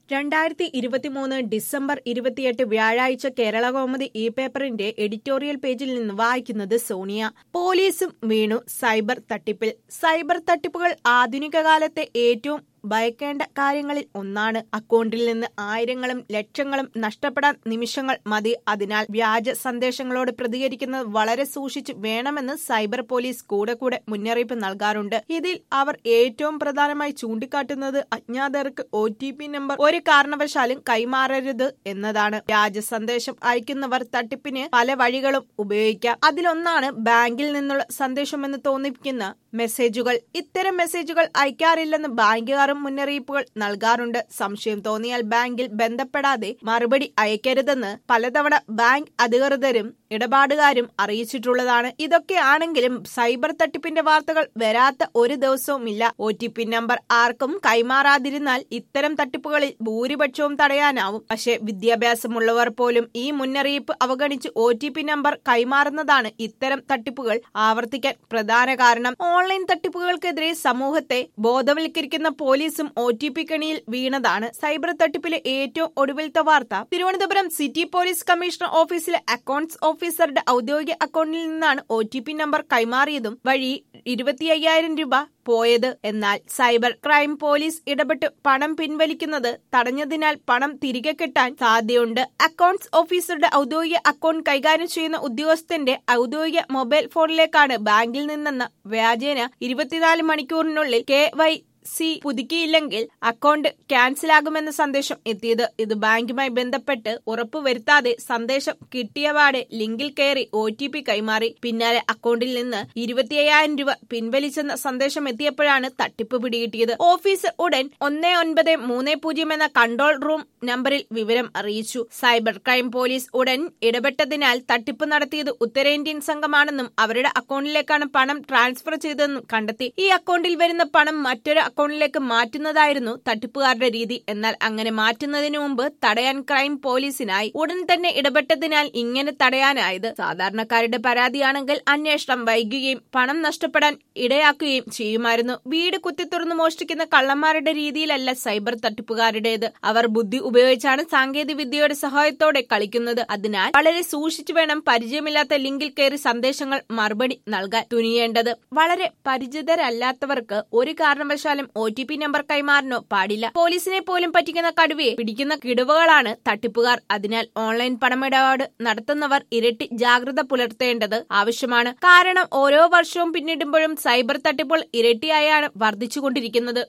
രണ്ടായിരത്തി ഇരുപത്തിമൂന്ന് ഡിസംബർ ഇരുപത്തിയെട്ട് വ്യാഴാഴ്ച കേരള കൗമുദി ഇ പേപ്പറിന്റെ എഡിറ്റോറിയൽ പേജിൽ നിന്ന് വായിക്കുന്നത് സോണിയ പോലീസും വീണു സൈബർ തട്ടിപ്പിൽ സൈബർ തട്ടിപ്പുകൾ ആധുനിക കാലത്തെ ഏറ്റവും ഭയക്കേണ്ട കാര്യങ്ങളിൽ ഒന്നാണ് അക്കൗണ്ടിൽ നിന്ന് ആയിരങ്ങളും ലക്ഷങ്ങളും നഷ്ടപ്പെടാൻ നിമിഷങ്ങൾ മതി അതിനാൽ വ്യാജ സന്ദേശങ്ങളോട് പ്രതികരിക്കുന്നത് വളരെ സൂക്ഷിച്ച് വേണമെന്ന് സൈബർ പോലീസ് കൂടെ കൂടെ മുന്നറിയിപ്പ് നൽകാറുണ്ട് ഇതിൽ അവർ ഏറ്റവും പ്രധാനമായി ചൂണ്ടിക്കാട്ടുന്നത് അജ്ഞാതർക്ക് ഒ ടി പി നമ്പർ ഒരു കാരണവശാലും കൈമാറരുത് എന്നതാണ് വ്യാജ സന്ദേശം അയക്കുന്നവർ തട്ടിപ്പിന് പല വഴികളും ഉപയോഗിക്കാം അതിലൊന്നാണ് ബാങ്കിൽ നിന്നുള്ള സന്ദേശമെന്ന് തോന്നിപ്പിക്കുന്ന മെസ്സേജുകൾ ഇത്തരം മെസ്സേജുകൾ അയക്കാറില്ലെന്ന് ബാങ്കുകാരും മുന്നറിയിപ്പുകൾ നൽകാറുണ്ട് സംശയം തോന്നിയാൽ ബാങ്കിൽ ബന്ധപ്പെടാതെ മറുപടി അയക്കരുതെന്ന് പലതവണ ബാങ്ക് അധികൃതരും ഇടപാടുകാരും അറിയിച്ചിട്ടുള്ളതാണ് ഇതൊക്കെ ആണെങ്കിലും സൈബർ തട്ടിപ്പിന്റെ വാർത്തകൾ വരാത്ത ഒരു ദിവസവും ഇല്ല ഒ ടി പി നമ്പർ ആർക്കും കൈമാറാതിരുന്നാൽ ഇത്തരം തട്ടിപ്പുകളിൽ ഭൂരിപക്ഷവും തടയാനാവും പക്ഷേ വിദ്യാഭ്യാസമുള്ളവർ പോലും ഈ മുന്നറിയിപ്പ് അവഗണിച്ച് ഒ ടി പി നമ്പർ കൈമാറുന്നതാണ് ഇത്തരം തട്ടിപ്പുകൾ ആവർത്തിക്കാൻ പ്രധാന കാരണം ഓൺലൈൻ തട്ടിപ്പുകൾക്കെതിരെ സമൂഹത്തെ ബോധവൽക്കരിക്കുന്ന പോലീസും ഒ ടി പി കണിയിൽ വീണതാണ് സൈബർ തട്ടിപ്പിലെ ഏറ്റവും ഒടുവിലത്തെ വാർത്ത തിരുവനന്തപുരം സിറ്റി പോലീസ് കമ്മീഷണർ ഓഫീസിലെ അക്കൌണ്ട്സ് ഓഫീസറുടെ ഔദ്യോഗിക അക്കൌണ്ടിൽ നിന്നാണ് ഒ ടി പി നമ്പർ കൈമാറിയതും വഴി ഇരുപത്തി അയ്യായിരം രൂപ പോയത് എന്നാൽ സൈബർ ക്രൈം പോലീസ് ഇടപെട്ട് പണം പിൻവലിക്കുന്നത് തടഞ്ഞതിനാൽ പണം തിരികെ കിട്ടാൻ സാധ്യതയുണ്ട് അക്കൌണ്ട്സ് ഓഫീസറുടെ ഔദ്യോഗിക അക്കൌണ്ട് കൈകാര്യം ചെയ്യുന്ന ഉദ്യോഗസ്ഥന്റെ ഔദ്യോഗിക മൊബൈൽ ഫോണിലേക്കാണ് ബാങ്കിൽ നിന്നെന്ന വ്യാജേന ഇരുപത്തിനാല് മണിക്കൂറിനുള്ളിൽ കെ വൈ സി പുതുക്കിയില്ലെങ്കിൽ അക്കൗണ്ട് ക്യാൻസലാകുമെന്ന സന്ദേശം എത്തിയത് ഇത് ബാങ്കുമായി ബന്ധപ്പെട്ട് ഉറപ്പുവരുത്താതെ സന്ദേശം കിട്ടിയപാടെ ലിങ്കിൽ കയറി ഒ ടി പി കൈമാറി പിന്നാലെ അക്കൗണ്ടിൽ നിന്ന് ഇരുപത്തിയ്യായിരം രൂപ പിൻവലിച്ചെന്ന സന്ദേശം എത്തിയപ്പോഴാണ് തട്ടിപ്പ് പിടികിട്ടിയത് ഓഫീസർ ഉടൻ ഒന്ന് ഒൻപത് മൂന്ന് പൂജ്യം എന്ന കൺട്രോൾ റൂം നമ്പറിൽ വിവരം അറിയിച്ചു സൈബർ ക്രൈം പോലീസ് ഉടൻ ഇടപെട്ടതിനാൽ തട്ടിപ്പ് നടത്തിയത് ഉത്തരേന്ത്യൻ സംഘമാണെന്നും അവരുടെ അക്കൗണ്ടിലേക്കാണ് പണം ട്രാൻസ്ഫർ ചെയ്തതെന്നും കണ്ടെത്തി ഈ അക്കൗണ്ടിൽ വരുന്ന പണം മറ്റൊരു അക്കൗണ്ടിലേക്ക് മാറ്റുന്നതായിരുന്നു തട്ടിപ്പുകാരുടെ രീതി എന്നാൽ അങ്ങനെ മാറ്റുന്നതിന് മുമ്പ് തടയാൻ ക്രൈം പോലീസിനായി ഉടൻ തന്നെ ഇടപെട്ടതിനാൽ ഇങ്ങനെ തടയാനായത് സാധാരണക്കാരുടെ പരാതിയാണെങ്കിൽ അന്വേഷണം വൈകുകയും പണം നഷ്ടപ്പെടാൻ ഇടയാക്കുകയും ചെയ്യുമായിരുന്നു വീട് കുത്തിത്തുറന്ന് മോഷ്ടിക്കുന്ന കള്ളന്മാരുടെ രീതിയിലല്ല സൈബർ തട്ടിപ്പുകാരുടേത് അവർ ബുദ്ധി ഉപയോഗിച്ചാണ് സാങ്കേതിക വിദ്യയുടെ സഹായത്തോടെ കളിക്കുന്നത് അതിനാൽ വളരെ സൂക്ഷിച്ചു വേണം പരിചയമില്ലാത്ത ലിങ്കിൽ കയറി സന്ദേശങ്ങൾ മറുപടി നൽകാൻ തുനിയേണ്ടത് വളരെ പരിചിതരല്ലാത്തവർക്ക് ഒരു കാരണവശാലും ഒ ടി പി നമ്പർ കൈമാറാനോ പാടില്ല പോലീസിനെ പോലും പറ്റിക്കുന്ന കടുവയെ പിടിക്കുന്ന കിടവുകളാണ് തട്ടിപ്പുകാർ അതിനാൽ ഓൺലൈൻ പണമിടപാട് നടത്തുന്നവർ ഇരട്ടി ജാഗ്രത പുലർത്തേണ്ടത് ആവശ്യമാണ് കാരണം ഓരോ വർഷവും പിന്നിടുമ്പോഴും സൈബർ തട്ടിപ്പുകൾ ഇരട്ടിയായാണ് വർദ്ധിച്ചുകൊണ്ടിരിക്കുന്നത്